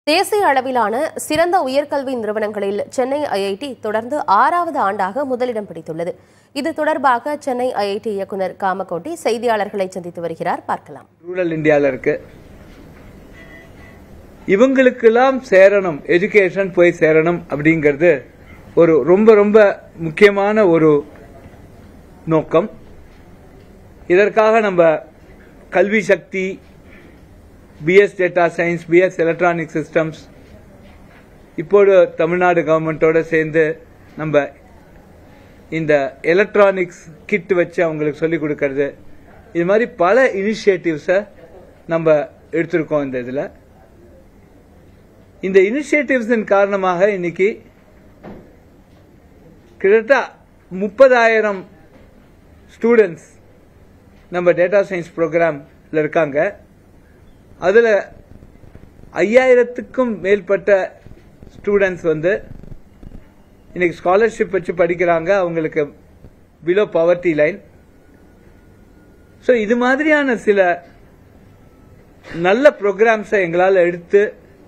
தேசிய அளவிலான சிறந்த உயர்கல்வி நிறுவனங்களில் சென்னை ஐஐடி தொடர்ந்து ஆறாவது ஆண்டாக முதலிடம் பிடித்துள்ளது இது தொடர்பாக சென்னை ஐஐடி இயக்குநர் காமகோட்டி செய்தியாளர்களை சந்தித்து வருகிறார் பார்க்கலாம் ரூரல் இந்தியாவில் இருக்கு இவங்களுக்கெல்லாம் சேரணும் எஜுகேஷன் போய் சேரணும் அப்படிங்கிறது ஒரு ரொம்ப ரொம்ப முக்கியமான ஒரு நோக்கம் இதற்காக நம்ம கல்வி சக்தி BS data science BS electronic systems இப்போது தமிழ்நாடு கவர்மெண்ட்டோட சேர்ந்து நம்ம இந்த எலக்ட்ரானிக்ஸ் கிட் வச்சு அவங்களுக்கு சொல்லிக் கொடுக்கறது இது மாதிரி பல இனிஷியேட்டிவ்ஸை நம்ம எடுத்திருக்கோம் இந்த இதில் இந்த இனிஷியேட்டிவ்ஸின் காரணமாக இன்னைக்கு கிட்டத்தட்ட முப்பதாயிரம் ஸ்டூடெண்ட்ஸ் நம்ம டேட்டா சயின்ஸ் ப்ரோக்ராமில் இருக்காங்க அதில் ஐயாயிரத்துக்கும் மேற்பட்ட ஸ்டூடெண்ட்ஸ் வந்து இன்னைக்கு ஸ்காலர்ஷிப் வச்சு படிக்கிறாங்க அவங்களுக்கு பிலோ பவர்ட்டி லைன் ஸோ இது மாதிரியான சில நல்ல ப்ரோக்ராம்ஸை எங்களால் எடுத்து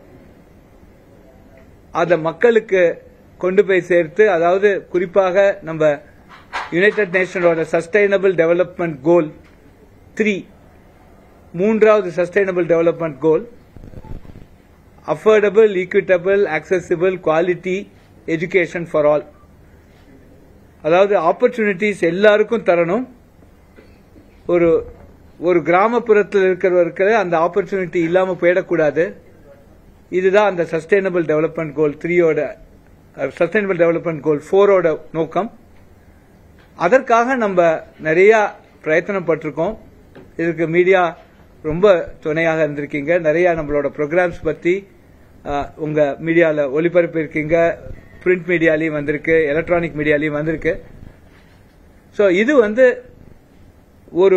அதை மக்களுக்கு கொண்டு போய் சேர்த்து அதாவது குறிப்பாக நம்ம யுனைடெட் நேஷனோட சஸ்டைனபிள் டெவலப்மெண்ட் கோல் த்ரீ மூன்றாவது sustainable development goal affordable equitable accessible quality education for all அதாவது ஆப்பர்ச்சுனிட்டிஸ் எல்லாருக்கும் தரணும் ஒரு ஒரு கிராமப்புறத்தில் இருக்கிறவருக்கு அந்த ஆப்பர்ச்சுனிட்டி இல்லாமல் போயிடக்கூடாது இதுதான் அந்த சஸ்டைனபிள் டெவலப்மெண்ட் கோல் த்ரீயோட சஸ்டைனபிள் டெவலப்மெண்ட் கோல் ஃபோரோட நோக்கம் அதற்காக நம்ம நிறைய பிரயத்தனப்பட்டிருக்கோம் இதுக்கு மீடியா ரொம்ப துணையாக இருந்திருக்கீங்க நிறைய நம்மளோட ப்ரோக்ராம்ஸ் பத்தி அஹ், உங்க மீடியால ஒளிபரப்பு இருக்கீங்க பிரிண்ட் மீடியாலையும் வந்திருக்கு எலக்ட்ரானிக் மீடியாலையும் வந்திருக்கு ஸோ இது வந்து ஒரு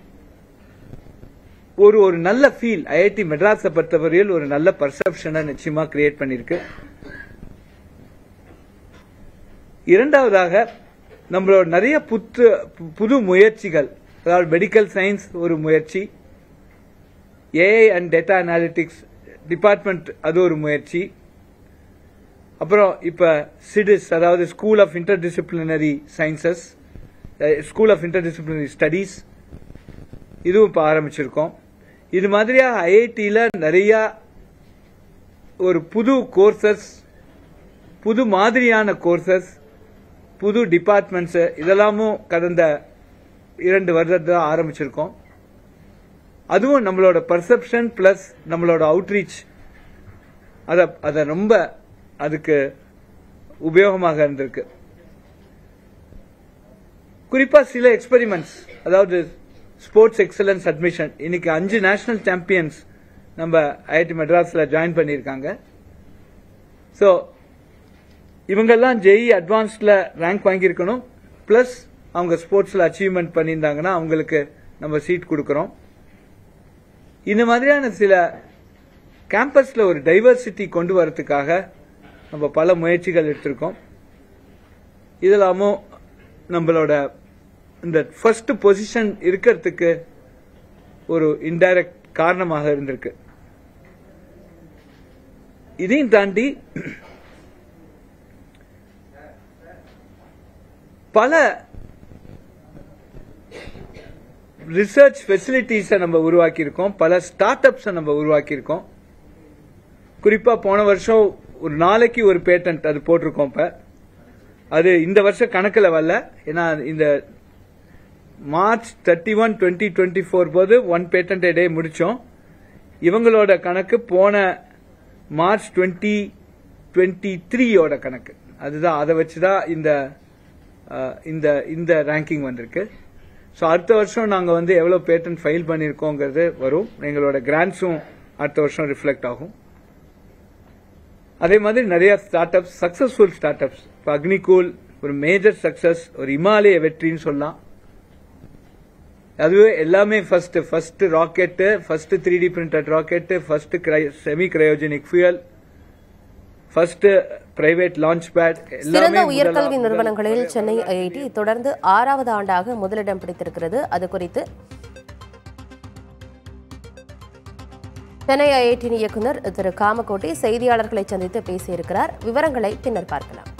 ஒரு ஒரு நல்ல ஃபீல் ஐஐடி மெட்ராஸை பொறுத்தவரையில் ஒரு நல்ல பர்செப்ஷனை நிச்சயமா கிரியேட் பண்ணியிருக்கு இரண்டாவதாக நம்மளோட நிறைய புத்து புது முயற்சிகள் அதாவது மெடிக்கல் சயின்ஸ் ஒரு முயற்சி AI and data analytics department அது ஒரு முயற்சி அப்புறம் இப்ப சிடிஸ் அதாவது school of interdisciplinary sciences school of interdisciplinary studies இதுவும் இப்போ ஆரம்பிச்சிருக்கோம் இது மாதிரியா ஐஐடியில் நிறைய ஒரு புது கோர்சஸ் புது மாதிரியான கோர்சஸ் புது டிபார்ட்மெண்ட்ஸ் இதெல்லாமும் கடந்த இரண்டு வருடத்தை ஆரம்பிச்சிருக்கோம் அதுவும் நம்மளோட பர்செப்ஷன் பிளஸ் நம்மளோட அவுட்ரீச் அத அத ரொம்ப அதுக்கு உபயோகமாக இருந்திருக்கு குறிப்பா சில எக்ஸ்பெரிமெண்ட்ஸ் அதாவது ஸ்போர்ட்ஸ் எக்ஸலன்ஸ் அட்மிஷன் இன்னைக்கு அஞ்சு நேஷனல் சாம்பியன்ஸ் நம்ம ஐஐடி மெட்ராஸ்ல ஜாயின் பண்ணியிருக்காங்க ஸோ இவங்கெல்லாம் ஜெய் அட்வான்ஸ்ல ரேங்க் வாங்கியிருக்கணும் பிளஸ் அவங்க ஸ்போர்ட்ஸ்ல அச்சீவ்மெண்ட் பண்ணியிருந்தாங்கன்னா அவங்களுக்கு நம்ம சீட் கொடுக்கறோம் இந்த மாதிரியான சில கேம்பஸ்ல ஒரு டைவர்சிட்டி கொண்டு வரதுக்காக நம்ம பல முயற்சிகள் எடுத்திருக்கோம் இதெல்லாமும் நம்மளோட இந்த ஃபர்ஸ்ட் பொசிஷன் இருக்கிறதுக்கு ஒரு இன்டைரக்ட் காரணமாக இருந்திருக்கு இதையும் தாண்டி பல ரிசர்ச் ஃபெசிலிட்டிஸை நம்ம உருவாக்கியிருக்கோம் பல ஸ்டார்ட் அப்ஸை நம்ம உருவாக்கியிருக்கோம் குறிப்பா போன வருஷம் ஒரு நாளைக்கு ஒரு பேட்டன்ட் அது போட்டிருக்கோம் இப்ப அது இந்த வருஷம் கணக்கில் வரல ஏன்னா இந்த March thirty one twenty twenty four போது ஒன் பேட்டன்ட் டே முடிச்சோம் இவங்களோட கணக்கு போன மார்ச் டுவெண்ட்டி டுவெண்ட்டி த்ரீயோட கணக்கு அதுதான் அதை வச்சு தான் இந்த அஹ், இந்த இந்த ரேங்கிங் வந்திருக்கு ஸோ அடுத்த வருஷம் நாங்கள் வந்து எவ்வளோ பேட்டன்ட் ஃபைல் பண்ணியிருக்கோங்கிறது வரும் எங்களோட கிராண்ட்ஸும் அடுத்த வருஷம் ரிஃப்ளெக்ட் ஆகும் அதே மாதிரி நிறைய startups successful startups இப்போ அக்னிகூல் ஒரு மேஜர் சக்சஸ் ஒரு இமாலய வெற்றின்னு சொல்லலாம் அதுவே எல்லாமே first first rocket first three D printed rocket first semi cryogenic fuel first private launch pad சிறந்த உயர்கல்வி நிறுவனங்களில் சென்னை ஐஐடி தொடர்ந்து ஆறாவது ஆண்டாக முதலிடம் பிடித்திருக்கிறது அது குறித்து சென்னை ஐஐடியின் இயக்குனர் திரு காமகோட்டி செய்தியாளர்களை சந்தித்து பேசியிருக்கிறார் விவரங்களை பின்னர் பார்க்கலாம்